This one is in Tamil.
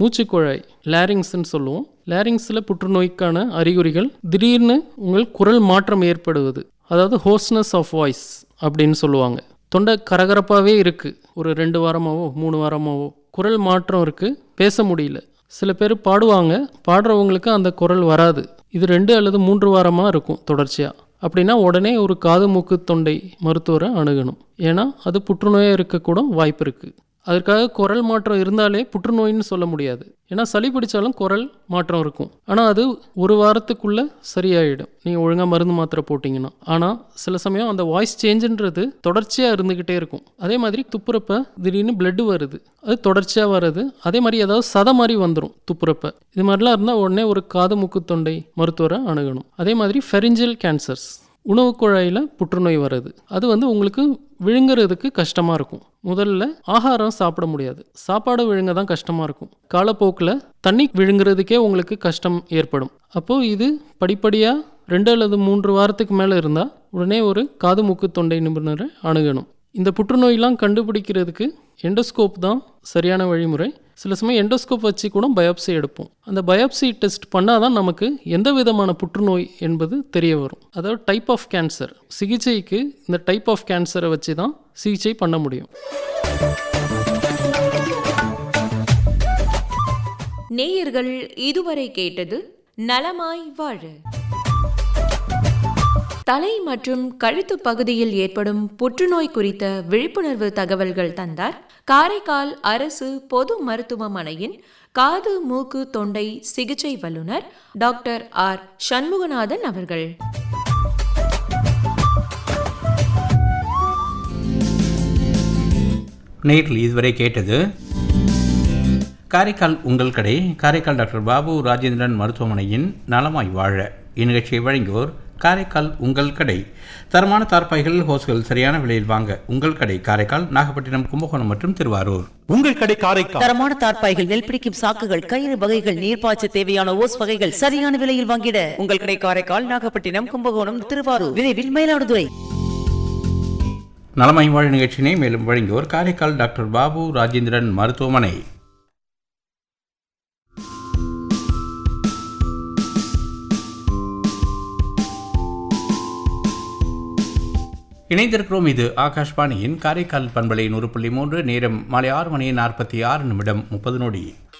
மூச்சுக்குழாய் லேரிங்ஸ்ன்னு சொல்லுவோம் லேரிங்ஸில் புற்றுநோய்க்கான அறிகுறிகள் திடீர்னு உங்கள் குரல் மாற்றம் ஏற்படுவது அதாவது ஹோஸ்னஸ் ஆஃப் வாய்ஸ் அப்படின்னு சொல்லுவாங்க தொண்டை கரகரப்பாகவே இருக்குது ஒரு ரெண்டு வாரமாவோ மூணு வாரமாவோ குரல் மாற்றம் இருக்குது பேச முடியல சில பேர் பாடுவாங்க பாடுறவங்களுக்கு அந்த குரல் வராது இது ரெண்டு அல்லது மூன்று வாரமாக இருக்கும் தொடர்ச்சியாக அப்படின்னா உடனே ஒரு காது மூக்கு தொண்டை மருத்துவரை அணுகணும் ஏன்னா அது புற்றுநோயாக இருக்கக்கூட வாய்ப்பு இருக்குது அதற்காக குரல் மாற்றம் இருந்தாலே புற்றுநோயின்னு சொல்ல முடியாது ஏன்னா சளி பிடிச்சாலும் குரல் மாற்றம் இருக்கும் ஆனால் அது ஒரு வாரத்துக்குள்ளே சரியாயிடும் நீங்கள் ஒழுங்காக மருந்து மாத்திரை போட்டிங்கன்னா ஆனால் சில சமயம் அந்த வாய்ஸ் சேஞ்சுன்றது தொடர்ச்சியாக இருந்துக்கிட்டே இருக்கும் அதே மாதிரி துப்புறப்ப திடீர்னு பிளட்டு வருது அது தொடர்ச்சியாக வருது அதே மாதிரி ஏதாவது சதை மாதிரி வந்துடும் துப்புறப்ப இது மாதிரிலாம் இருந்தால் உடனே ஒரு காது மூக்கு தொண்டை மருத்துவரை அணுகணும் அதே மாதிரி ஃபெரிஞ்சல் கேன்சர்ஸ் உணவு குழாயில் புற்றுநோய் வருது அது வந்து உங்களுக்கு விழுங்குறதுக்கு கஷ்டமாக இருக்கும் முதல்ல ஆகாரம் சாப்பிட முடியாது சாப்பாடு விழுங்க தான் கஷ்டமாக இருக்கும் காலப்போக்கில் தண்ணி விழுங்குறதுக்கே உங்களுக்கு கஷ்டம் ஏற்படும் அப்போது இது படிப்படியாக ரெண்டு அல்லது மூன்று வாரத்துக்கு மேலே இருந்தால் உடனே ஒரு காது மூக்கு தொண்டை நிபுணரை அணுகணும் இந்த புற்றுநோயெலாம் கண்டுபிடிக்கிறதுக்கு எண்டோஸ்கோப் தான் சரியான வழிமுறை சில சமயம் எண்டோஸ்கோப் வச்சு கூட பயாப்சி எடுப்போம் அந்த பயாப்சி டெஸ்ட் பண்ணால் தான் நமக்கு எந்த விதமான புற்றுநோய் என்பது தெரிய வரும் அதாவது டைப் ஆஃப் கேன்சர் சிகிச்சைக்கு இந்த டைப் ஆஃப் கேன்சரை வச்சு தான் சிகிச்சை பண்ண முடியும் நேயர்கள் இதுவரை கேட்டது நலமாய் வாழ தலை மற்றும் கழுத்து பகுதியில் ஏற்படும் புற்றுநோய் குறித்த விழிப்புணர்வு தகவல்கள் தந்தார் காரைக்கால் அரசு பொது மருத்துவமனையின் காது மூக்கு தொண்டை சிகிச்சை வல்லுநர் டாக்டர் ஆர் சண்முகநாதன் அவர்கள் நேரில் இதுவரை கேட்டது காரைக்கால் உங்கள் கடை காரைக்கால் டாக்டர் பாபு ராஜேந்திரன் மருத்துவமனையின் நலமாய் வாழ இந்நிகழ்ச்சியை வழங்குவோர் காரைக்கால் உங்கள் கடை தரமான தார்பாய்கள் ஹோஸ்கள் சரியான விலையில் வாங்க உங்கள் கடை காரைக்கால் நாகப்பட்டினம் கும்பகோணம் மற்றும் திருவாரூர் உங்கள் கடை காரைக்கால் தரமான தார்ப்பாய்கள் நெல் பிடிக்கும் சாக்குகள் கயிறு வகைகள் நீர்ப்பாய்ச்ச தேவையான ஓஸ் வகைகள் சரியான விலையில் வாங்கிட உங்கள் கடை காரைக்கால் நாகப்பட்டினம் கும்பகோணம் திருவாரூர் விரைவில் மயிலாடுதுறை நலமாய் வாழ நிகழ்ச்சியினை மேலும் வழங்குவோர் காரைக்கால் டாக்டர் பாபு ராஜேந்திரன் மருத்துவமனை இணைந்திருக்கிறோம் இது ஆகாஷ்வாணியின் காரைக்கால் பண்பலை நூறு புள்ளி மூன்று நேரம் மாலை ஆறு மணி நாற்பத்தி ஆறு நிமிடம் முப்பது நொடி